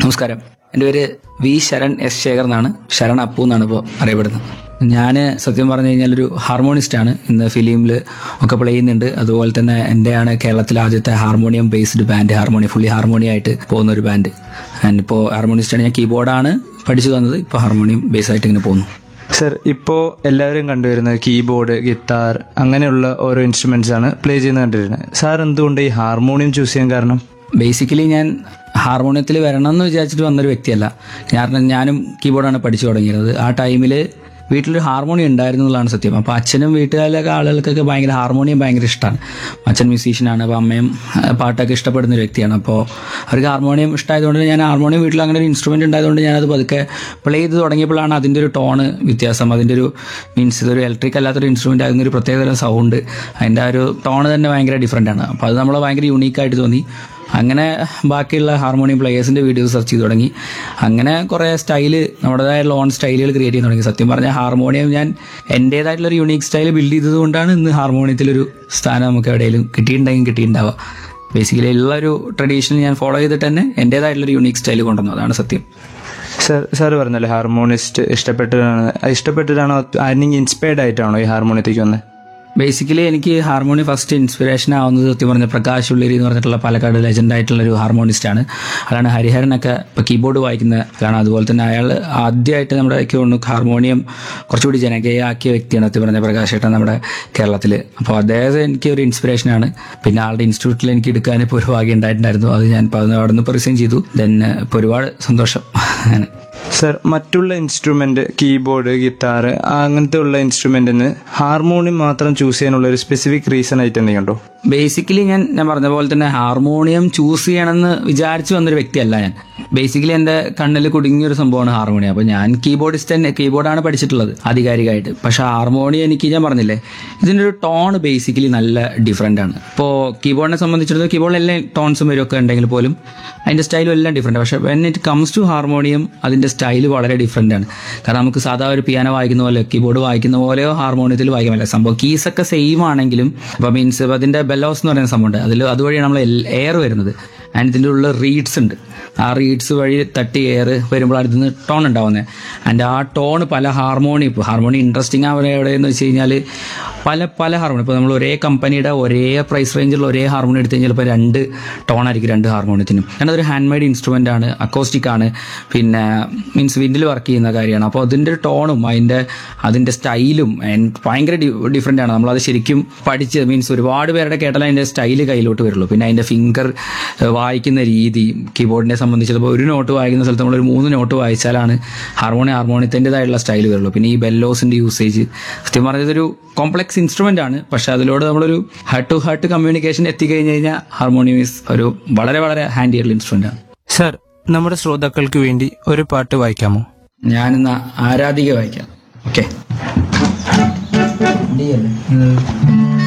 നമസ്കാരം എൻ്റെ പേര് വി ശരൺ എസ് ശേഖർ എന്നാണ് ശരൺ അപ്പു എന്നാണ് ഇപ്പോൾ അറിയപ്പെടുന്നത് ഞാൻ സത്യം പറഞ്ഞു കഴിഞ്ഞാൽ ഒരു ഹാർമോണിസ്റ്റാണ് ഇന്ന് ഫിലിമിൽ ഒക്കെ പ്ലേ ചെയ്യുന്നുണ്ട് അതുപോലെ തന്നെ എൻ്റെയാണ് കേരളത്തിലെ ആദ്യത്തെ harmonium based band harmonium fully harmonium ആയിട്ട് പോകുന്ന ഒരു ബാൻഡ് ആൻഡ് ഇപ്പോൾ ഹാർമോണിസ്റ്റാണ് ഞാൻ കീബോർഡാണ് പഠിച്ചു തന്നത് ഇപ്പോൾ ഹാർമോണിയം ബേസ് ആയിട്ട് ഇങ്ങനെ പോകുന്നു സർ ഇപ്പോൾ എല്ലാവരും കണ്ടുവരുന്നത് കീബോർഡ് ഗിത്താർ അങ്ങനെയുള്ള ഓരോ ഇൻസ്ട്രുമെന്റ്സ് ആണ് പ്ലേ ചെയ്യുന്നത് കണ്ടിരുന്നത് സാർ എന്തുകൊണ്ട് ഈ ഹാർമോണിയം ചൂസ് ചെയ്യാൻ കാരണം ബേസിക്കലി ഞാൻ ഹാർമോണിയത്തിൽ വരണം എന്ന് വിചാരിച്ചിട്ട് വന്നൊരു വ്യക്തിയല്ല കാരണം ഞാനും കീബോർഡാണ് പഠിച്ചു തുടങ്ങിയത് ആ ടൈമിൽ വീട്ടിലൊരു ഹാർമോണിയം ഉണ്ടായിരുന്നു എന്നുള്ളതാണ് സത്യം അപ്പോൾ അച്ഛനും വീട്ടുകാരിലൊക്കെ ആളുകൾക്കൊക്കെ ഭയങ്കര ഹാർമോണിയം ഭയങ്കര ഇഷ്ടമാണ് അച്ഛൻ മ്യൂസീഷ്യനാണ് അപ്പോൾ അമ്മയും ആ, പാട്ടൊക്കെ ഇഷ്ടപ്പെടുന്ന ഒരു വ്യക്തിയാണ് അപ്പോൾ അവർക്ക് ഹാർമോണിയം ഇഷ്ടമായതുകൊണ്ട് ഞാൻ ഹാർമോണിയം വീട്ടിൽ അങ്ങനെ ഒരു ഇൻസ്ട്രുമെൻ്റ് ഉണ്ടായതുകൊണ്ട് ഞാനത് പതുക്കെ പ്ലേ ചെയ്ത് തുടങ്ങിയപ്പോഴാണ് അതിൻ്റെ ഒരു ടോണ് വ്യത്യാസം അതിൻ്റെ ഒരു മീൻസ് ഇതൊരു ഇലക്ട്രിക് അല്ലാത്തൊരു ഇൻസ്ട്രുമെൻ്റ് ആകുന്ന ഒരു പ്രത്യേകതരം സൗണ്ട് അതിൻ്റെ ആ ഒരു ടോണ് തന്നെ ഭയങ്കര ഡിഫറെൻ്റ് ആണ് അപ്പോൾ അത് നമ്മളെ ഭയങ്കര യൂണീക്കായിട്ട് തോന്നി അങ്ങനെ ബാക്കിയുള്ള ഹാർമോണിയം പ്ലേയേഴ്സിൻ്റെ വീഡിയോസ് സെർച്ച് ചെയ്ത് തുടങ്ങി അങ്ങനെ കുറേ സ്റ്റൈല് നമ്മുടേതായിട്ടുള്ള ഓൺ സ്റ്റൈലുകൾ ക്രിയേറ്റ് ചെയ്യാൻ തുടങ്ങി സത്യം പറഞ്ഞാൽ ഹാർമോണിയം ഞാൻ എൻ്റേതായിട്ടുള്ള ഒരു യുണീക്ക് സ്റ്റൈൽ ബിൽഡ് ചെയ്തതുകൊണ്ടാണ് ഇന്ന് ഹാർമോണിയത്തിലൊരു സ്ഥാനം നമുക്ക് എവിടെയെങ്കിലും കിട്ടിയിട്ടുണ്ടെങ്കിൽ കിട്ടിയിട്ടുണ്ടാവുക ബേസിക്കലി ഉള്ള ഒരു ട്രഡീഷൻ ഞാൻ ഫോളോ ചെയ്തിട്ട് തന്നെ എൻ്റേതായിട്ടുള്ളൊരു യുണീക്ക് സ്റ്റൈൽ കൊണ്ടുവന്നു അതാണ് സത്യം സർ സാർ പറഞ്ഞല്ലോ ഹാർമോണിസ്റ്റ് ഇഷ്ടപ്പെട്ടിട്ടാണ് ഇഷ്ടപ്പെട്ടിട്ടാണോ ആരെങ്കിലും ഇൻസ്പയർഡ് ആയിട്ടാണോ ഈ ഹാർമോണിയത്തേക്ക് വന്നത് ബേസിക്കലി എനിക്ക് ഹാർമോണി ഫസ്റ്റ് ഇൻസ്പിറേഷൻ ആവുന്നത് സത്യം പറഞ്ഞ പ്രകാശ് ഉള്ളേരി എന്ന് പറഞ്ഞിട്ടുള്ള പാലക്കാട് ലെജൻഡ് ആയിട്ടുള്ള ഒരു ഹാർമോണിസ്റ്റ് ആണ് അതാണ് ഹരിഹരനൊക്കെ ഇപ്പോൾ കീബോർഡ് വായിക്കുന്ന ആളാണ് അതുപോലെ തന്നെ അയാൾ ആദ്യമായിട്ട് നമ്മുടെ എനിക്ക് തോന്നുന്നു ഹാർമോണിയം കുറച്ചുകൂടി ജനകീയമാക്കിയ വ്യക്തിയാണ് സത്യം പറഞ്ഞ പ്രകാശ് ഏട്ടൻ നമ്മുടെ കേരളത്തിൽ അപ്പോൾ അദ്ദേഹം എനിക്ക് ഒരു ഇൻസ്പിറേഷനാണ് പിന്നെ ആളുടെ ഇൻസ്റ്റിറ്റ്യൂട്ടിൽ എനിക്ക് എടുക്കാൻ ഇപ്പോൾ ഒരു ഭാഗ്യം ഉണ്ടായിട്ടുണ്ടായിരുന്നു അത് ഞാൻ ഇപ്പോൾ അവിടെ നിന്ന് ഇപ്പോൾ റിസൈൻ ചെയ്തു ദെൻ ഇപ്പോൾ ഒരുപാട് സന്തോഷം അങ്ങനെ സർ മറ്റുള്ള ഇൻസ്ട്രുമെന്റ് കീബോർഡ് ഗിത്താർ അങ്ങനത്തെ ഉള്ള ഇൻസ്ട്രുമെന്റിന് ഹാർമോണിയം മാത്രം ചൂസ് ചെയ്യാനുള്ള ഒരു സ്പെസിഫിക് റീസൺ ആയിട്ട് എന്തെങ്കിലും ഉണ്ടോ ബേസിക്കലി ഞാൻ ഞാൻ പറഞ്ഞ പോലെ തന്നെ ഹാർമോണിയം ചൂസ് ചെയ്യണമെന്ന് വിചാരിച്ചു വന്നൊരു വ്യക്തിയല്ല ഞാൻ ബേസിക്കലി എൻ്റെ കണ്ണിൽ കുടുങ്ങിയ ഒരു സംഭവമാണ് ഹാർമോണിയം അപ്പോൾ ഞാൻ കീബോർഡിസ്റ്റ് തന്നെ കീബോർഡാണ് പഠിച്ചിട്ടുള്ളത് ആധികാരികമായിട്ട് പക്ഷെ ഹാർമോണിയം എനിക്ക് ഞാൻ പറഞ്ഞില്ലേ ഇതിൻ്റെ ഒരു ടോൺ ബേസിക്കലി നല്ല ഡിഫറെൻ്റ് ആണ് ഇപ്പോൾ കീബോർഡിനെ സംബന്ധിച്ചിടത്തോളം കീബോർഡിൽ എല്ലാ ടോൺസും വരും ഒക്കെ ഉണ്ടെങ്കിൽ പോലും അതിൻ്റെ സ്റ്റൈലും എല്ലാം ഡിഫറെൻ്റ് പക്ഷേ when it comes to harmonium അതിൻ്റെ സ്റ്റൈൽ വളരെ ഡിഫറെൻ്റ് ആണ് കാരണം നമുക്ക് സാധാ ഒരു പിയാനോ വായിക്കുന്ന പോലെ കീബോർഡ് വായിക്കുന്ന പോലെയോ ഹാർമോണിയത്തിൽ വായിക്കാൻ പറ്റില്ല സംഭവം കീസൊക്കെ സെയിം ആണെങ്കിലും അപ്പോൾ മീൻസ് അതിൻ്റെ ബെല്ലോസ് എന്ന് പറയുന്ന സംഭവമുണ്ട് അതിൽ അതുവഴിയാണ് നമ്മൾ എയർ വരുന്നത് ആൻഡ് ഇതിൻ്റെ ഉള്ള റീഡ്സ് ഉണ്ട് ആ റീഡ്സ് വഴി തട്ടി എയർ വരുമ്പോഴാണ് ഇതിന് ടോൺ ഉണ്ടാവുന്നത് ആൻഡ് ആ ടോൺ പല ഹാർമോണി ഇപ്പോൾ ഹാർമോണി ഇൻട്രസ്റ്റിംഗ് ആവുന്നത് എവിടെയെന്ന് വെച്ച് കഴിഞ്ഞാൽ പല പല ഹാർമോണി ഇപ്പോൾ നമ്മൾ ഒരേ കമ്പനിയുടെ ഒരേ പ്രൈസ് റേഞ്ചിലുള്ള ഒരേ ഹാർമോണി എടുത്തു കഴിഞ്ഞാൽ ഇപ്പോൾ രണ്ട് ടോൺ ആയിരിക്കും രണ്ട് ഹാർമോണിയത്തിനും കാരണം അതൊരു ഹാൻഡ് മെയ്ഡ് ഇൻസ്ട്രുമെൻ്റ് ആണ് അക്കോസ്റ്റിക് ആണ് പിന്നെ മീൻസ് വിൻഡിൽ വർക്ക് ചെയ്യുന്ന കാര്യമാണ് അപ്പോൾ അതിൻ്റെ ടോണും അതിൻ്റെ അതിൻ്റെ സ്റ്റൈലും ഭയങ്കര ഡിഫറെൻ്റ് ആണ് നമ്മളത് ശരിക്കും പഠിച്ച് മീൻസ് ഒരുപാട് പേരുടെ കേട്ടാൽ അതിൻ്റെ സ്റ്റൈല് കയ്യിലോട്ട് വരുള്ളൂ പിന്നെ അതിൻ്റെ ഫിംഗർ വായിക്കുന്ന രീതി കീബോർഡിനെ സംബന്ധിച്ച് ഇപ്പോൾ ഒരു നോട്ട് വായിക്കുന്ന സ്ഥലത്ത് നമ്മളൊരു മൂന്ന് നോട്ട് വായിച്ചാലാണ് ഹാർമോണി ഹാർമോണിയത്തിൻ്റെതായിട്ടുള്ള സ്റ്റൈൽ വരുള്ളൂ പിന്നെ ഈ ബെല്ലോസിൻ്റെ യൂസേജ് സത്യം പറഞ്ഞത് ഒരു കോംപ്ലക്സ് ഇൻസ്ട്രുമെൻ്റ് ആണ് പക്ഷേ അതിലൂടെ നമ്മളൊരു ഹാർട്ട് ടു ഹാർട്ട് കമ്മ്യൂണിക്കേഷൻ എത്തിക്കഴിഞ്ഞ് കഴിഞ്ഞാൽ ഹാർമോണിയം ഈസ് ഒരു വളരെ വളരെ ഹാൻഡി ആയിട്ടുള്ള ഇൻസ്ട്രുമെൻ്റ് ആണ് സർ നമ്മുടെ ശ്രോതാക്കൾക്ക് വേണ്ടി ഒരു പാട്ട് വായിക്കാമോ ഞാനിന്ന് ആരാധിക വായിക്കാം ഓക്കെ